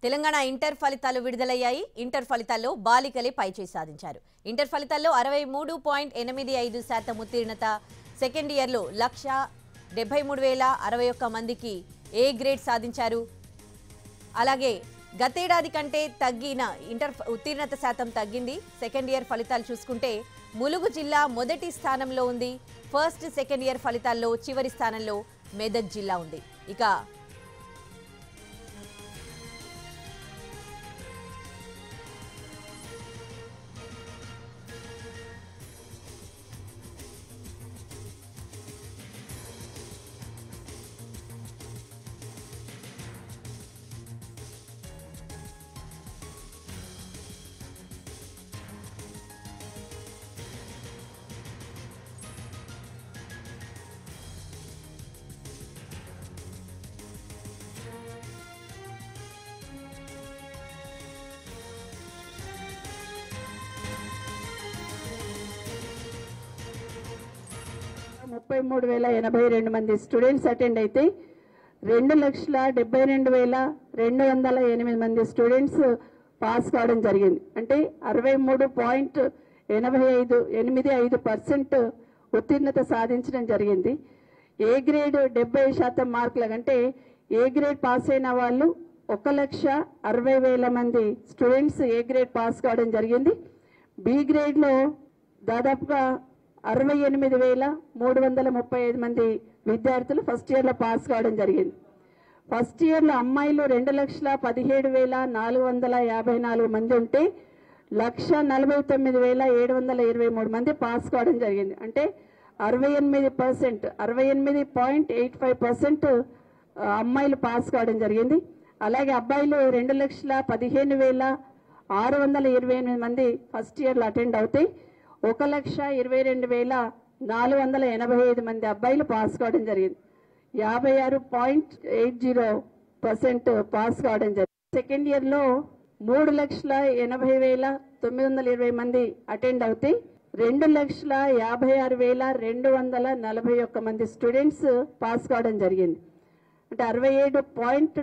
Telangana inter ఫలితాలు విడుదలయ్యాయి inter ఫలితాల్లో బాలికలే పైచేయి సాధించారు ఇంటర్ ఫలితాల్లో అరవై మూడు పాయింట్ ఎనిమిది ఐదు శాతం ఉత్తీర్ణత సెకండ్ ఇయర్లో లక్ష డెబ్బై మూడు వేల అరవై ఒక్క మందికి ఏ గ్రేడ్ సాధించారు అలాగే గతేడాది కంటే తగ్గిన ఇంటర్ ఫ- ఉత్తీర్ణత శాతం తగ్గింది సెకండ్ ఇయర్ ఫలితాలు చూసుకుంటే ములుగు జిల్లా మొదటి స్థానంలో ఉంది ఫస్ట్ సెకండ్ ఇయర్ ఫలితాల్లో చివరి స్థానంలో మెదక్ జిల్లా ఉంది ఇక ముప్పై మూడు వేల ఎనభై రెండు మంది స్టూడెంట్స్ అటెండ్ అయితే రెండు లక్షల డెబ్బై రెండు వేల రెండు వందల ఎనిమిది మంది స్టూడెంట్స్ పాస్ కావడం జరిగింది అంటే అరవై మూడు పాయింట్ ఎనభై ఐదు ఎనిమిది ఐదు పర్సెంట్ ఉత్తీర్ణత సాధించడం జరిగింది ఏ గ్రేడ్ డెబ్బై శాతం మార్కుల కంటే ఏ గ్రేడ్ పాస్ అయిన వాళ్ళు ఒక లక్ష అరవై వేల మంది స్టూడెంట్స్ ఏ గ్రేడ్ పాస్ కావడం జరిగింది బి గ్రేడ్లో దాదాపుగా అరవై ఎనిమిది వేల మూడు వందల ముప్పై ఐదు మంది విద్యార్థులు ఫస్ట్ ఇయర్లో పాస్ కావడం జరిగింది ఫస్ట్ ఇయర్లో అమ్మాయిలు రెండు లక్షల పదిహేడు వేల నాలుగు వందల యాభై నాలుగు మంది ఉంటే లక్ష నలభై తొమ్మిది వేల ఏడు వందల ఇరవై మూడు మంది పాస్ కావడం జరిగింది అంటే అరవై ఎనిమిది పర్సెంట్ అరవై ఎనిమిది పాయింట్ ఎయిట్ ఫైవ్ పర్సెంట్ అమ్మాయిలు పాస్ కావడం జరిగింది అలాగే అబ్బాయిలు రెండు లక్షల పదిహేను వేల ఆరు వందల ఇరవై ఎనిమిది మంది ఫస్ట్ ఇయర్లో అటెండ్ అవుతాయి ఒక లక్ష ఇరవై రెండు వేల నాలుగు వందల ఎనభై ఐదు మంది అబ్బాయిలు పాస్ కావడం జరిగింది యాభై ఆరు point eight zero percent pass కావడం జరిగింది సెకండ్ ఇయర్లో మూడు లక్షల ఎనభై వేల తొమ్మిది వందల ఇరవై మంది అటెండ్ అవుతాయి రెండు లక్షల యాభై ఆరు వేల రెండు వందల నలభై ఒక్క మంది స్టూడెంట్స్ పాస్ కావడం జరిగింది అంటే అరవై ఏడు point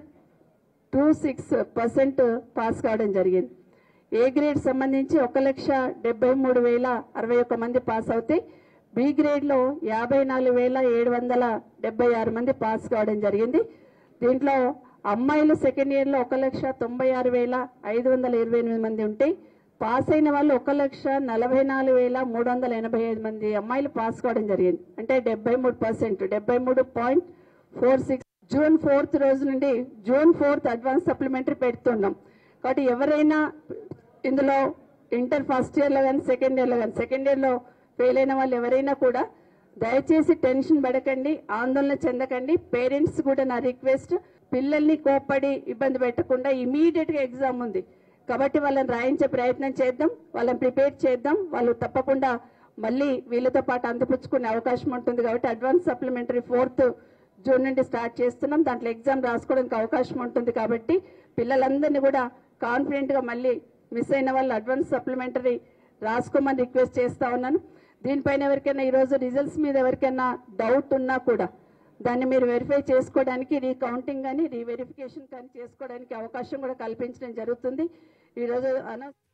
two six percent pass కావడం జరిగింది ఏ గ్రేడ్ సంబంధించి ఒక లక్ష డెబ్బై మూడు వేల అరవై ఒక్క మంది పాస్ అవుతాయి బి గ్రేడ్లో యాభై నాలుగు వేల ఏడు వందల డెబ్బై ఆరు మంది పాస్ కావడం జరిగింది దీంట్లో అమ్మాయిలు సెకండ్ ఇయర్లో ఒక లక్ష తొంభై ఆరు వేల ఐదు వందల ఇరవై ఎనిమిది మంది ఉంటాయి పాస్ అయిన వాళ్ళు ఒక లక్ష నలభై నాలుగు వేల మూడు వందల ఎనభై ఐదు మంది అమ్మాయిలు పాస్ కావడం జరిగింది అంటే డెబ్బై మూడు పర్సెంట్ డెబ్బై మూడు point four six June fourth రోజు నుండి జూన్ ఫోర్త్ అడ్వాన్స్ సప్లిమెంటరీ పెడుతున్నాం కాబట్టి ఎవరైనా ఇందులో ఇంటర్ ఫస్ట్ ఇయర్లో కానీ సెకండ్ ఇయర్లో కానీ సెకండ్ ఇయర్లో ఫెయిల్ అయిన వాళ్ళు ఎవరైనా కూడా దయచేసి టెన్షన్ పడకండి ఆందోళన చెందకండి పేరెంట్స్ కూడా నా రిక్వెస్ట్ పిల్లల్ని కోప్పడి ఇబ్బంది పెట్టకుండా ఇమీడియట్ గా ఎగ్జామ్ ఉంది కాబట్టి వాళ్ళని రాయించే ప్రయత్నం చేద్దాం వాళ్ళని ప్రిపేర్ చేద్దాం వాళ్ళు తప్పకుండా మళ్ళీ వీళ్ళతో పాటు అందిపుచ్చుకునే అవకాశం ఉంటుంది కాబట్టి అడ్వాన్స్ సప్లిమెంటరీ ఫోర్త్ జూన్ నుండి స్టార్ట్ చేస్తున్నాం దాంట్లో ఎగ్జామ్ రాసుకోవడానికి అవకాశం ఉంటుంది కాబట్టి పిల్లలందరినీ కూడా కాన్ఫిడెంట్ గా మళ్ళీ మిస్ అయిన వాళ్ళు అడ్వాన్స్ సప్లిమెంటరీ రాసుకోమని రిక్వెస్ట్ చేస్తా ఉన్నాను దీనిపైన ఎవరికైనా ఈరోజు రిజల్ట్స్ మీద ఎవరికైనా డౌట్ ఉన్నా కూడా దాన్ని మీరు వెరిఫై చేసుకోవడానికి రీకౌంటింగ్ కానీ రీవెరిఫికేషన్ కానీ చేసుకోవడానికి అవకాశం కూడా కల్పించడం జరుగుతుంది ఈరోజు అన